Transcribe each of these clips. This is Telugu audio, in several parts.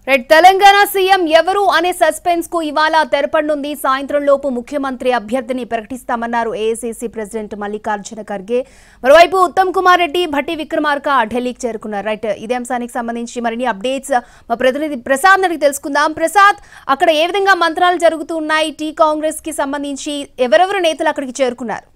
రైట్ తెలంగాణ సీఎం ఎవరు అనే సస్పెన్స్ కు ఇవాళ తెరపడనుంది సాయంత్రం లోపు ముఖ్యమంత్రి అభ్యర్థిని ప్రకటిస్తామన్నారు ఏఐసీసీ ప్రెసిడెంట్ మల్లికార్జున ఖర్గే మరోవైపు ఉత్తమ్ కుమార్ రెడ్డి భట్టి విక్రమార్క ఢిల్లీకి చేరుకున్నారు రైట్ ఇదే అంశానికి సంబంధించి మరిన్ని అప్డేట్స్ మా ప్రతినిధి ప్రసాద్ అడిగి తెలుసుకుందాం ప్రసాద్ అక్కడ ఏ విధంగా మంత్రాలు జరుగుతూ ఉన్నాయి టీ కాంగ్రెస్ కి సంబంధించి ఎవరెవరు నేతలు అక్కడికి చేరుకున్నారు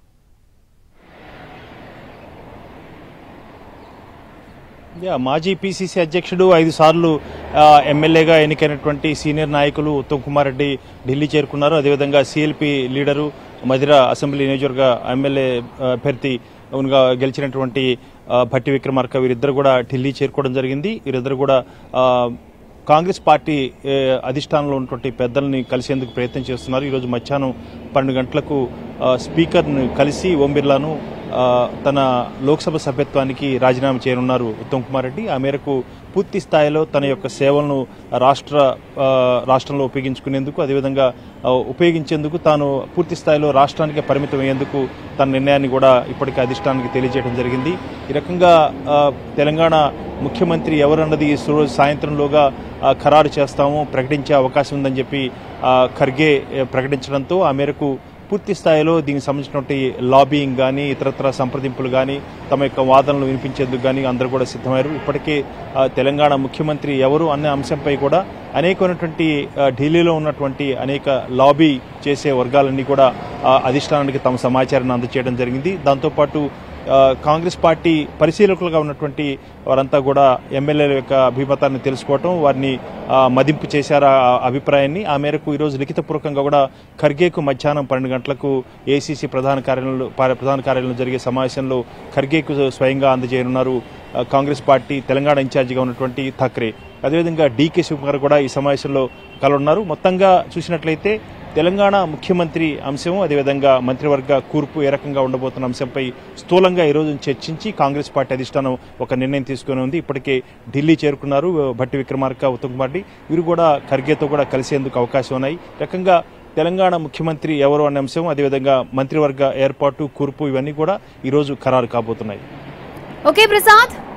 యా, మాజీ పీసీసీ అధ్యక్షుడు ఐదు సార్లు ఆ, ఎమ్మెల్యేగా ఎన్నికైనటువంటి సీనియర్ నాయకులు ఉత్తమ్ కుమార్ రెడ్డి ఢిల్లీ చేరుకున్నారు అదేవిధంగా సిఎల్పి లీడరు మధిర అసెంబ్లీ నియోజకవర్గ ఎమ్మెల్యే ఆ, అభ్యర్థి గా గెలిచినటువంటి ఆ, భట్టి విక్రమార్క వీరిద్దరు కూడా ఢిల్లీ చేరుకోవడం జరిగింది వీరిద్దరు కూడా ఆ, కాంగ్రెస్ పార్టీ ఏ, అధిష్టానంలో ఉన్నటువంటి పెద్దల్ని కలిసేందుకు ప్రయత్నం చేస్తున్నారు ఈరోజు మధ్యాహ్నం పన్నెండు గంటలకు ఆ, స్పీకర్ను కలిసి ఓం బిర్లాను ఆ, తన లోక్సభ సభ్యత్వానికి రాజీనామా చేయనున్నారు ఉత్తమ్ కుమార్ రెడ్డి ఆ మేరకు పూర్తి స్థాయిలో తన యొక్క సేవలను రాష్ట్ర ఆ, రాష్ట్రంలో ఉపయోగించుకునేందుకు అదేవిధంగా ఆ, ఉపయోగించేందుకు తాను పూర్తి స్థాయిలో రాష్ట్రానికే పరిమితం అయ్యేందుకు తన నిర్ణయాన్ని కూడా ఇప్పటికే అధిష్టానానికి తెలియజేయడం జరిగింది ఈ రకంగా ఆ, తెలంగాణ ముఖ్యమంత్రి ఎవరన్నది ఈ రోజు సాయంత్రంలోగా ఆ, ఖరారు చేస్తాము ప్రకటించే అవకాశం ఉందని చెప్పి ఆ, ఖర్గే ఏ, ప్రకటించడంతో ఆ మేరకు పూర్తి స్థాయిలో దీనికి సంబంధించినటువంటి లాబింగ్ కానీ ఇతరత్ర సంప్రదింపులు కానీ తమ యొక్క వాదనలు వినిపించేందుకు కానీ అందరూ కూడా సిద్ధమయ్యారు ఇప్పటికే ఆ, తెలంగాణ ముఖ్యమంత్రి ఎవరు అనే అంశంపై కూడా అనేకమైనటువంటి ఆ, ఢిల్లీలో ఉన్నటువంటి అనేక లాబీ చేసే వర్గాలన్నీ కూడా ఆ, అధిష్టానానికి తమ సమాచారాన్ని అందజేయడం జరిగింది దాంతోపాటు ఆ, కాంగ్రెస్ పార్టీ పరిశీలకులుగా ఉన్నటువంటి వారంతా కూడా ఎమ్మెల్యేల యొక్క అభిమతాన్ని తెలుసుకోవటం వారిని ఆ, మదింపు చేశారు ఆ అభిప్రాయాన్ని ఆ మేరకు ఈరోజు లిఖితపూర్వకంగా కూడా ఖర్గేకు మధ్యాహ్నం పన్నెండు గంటలకు ఏసీసీ ప్రధాన కార్యాలయంలో పా- ప్రధాన కార్యాలయంలో జరిగే సమావేశంలో ఖర్గేకు స్వయంగా అందజేయనున్నారు ఆ, కాంగ్రెస్ పార్టీ తెలంగాణ ఇన్ఛార్జిగా ఉన్నటువంటి థాక్రే అదేవిధంగా డీకే శివకుమార్ కూడా ఈ సమావేశంలో కలవన్నారు మొత్తంగా చూసినట్లయితే తెలంగాణ ముఖ్యమంత్రి అంశం అదేవిధంగా మంత్రివర్గ కూర్పు ఏ రకంగా ఉండబోతున్న అంశంపై స్థూలంగా ఈ రోజు చర్చించి కాంగ్రెస్ పార్టీ అధిష్టానం ఒక నిర్ణయం తీసుకుని ఉంది ఇప్పటికే ఢిల్లీ చేరుకున్నారు భట్టి విక్రమార్క ఉత్తమ్ కుమార్ రెడ్డి వీరు కూడా ఖర్గేతో కూడా కలిసేందుకు అవకాశం ఉన్నాయి ఈ రకంగా తెలంగాణ ముఖ్యమంత్రి ఎవరు అనే అంశం అదేవిధంగా మంత్రివర్గ ఏర్పాటు కూర్పు ఇవన్నీ కూడా ఈ రోజు ఖరారు కాబోతున్నాయి ఓకే ప్రసాద్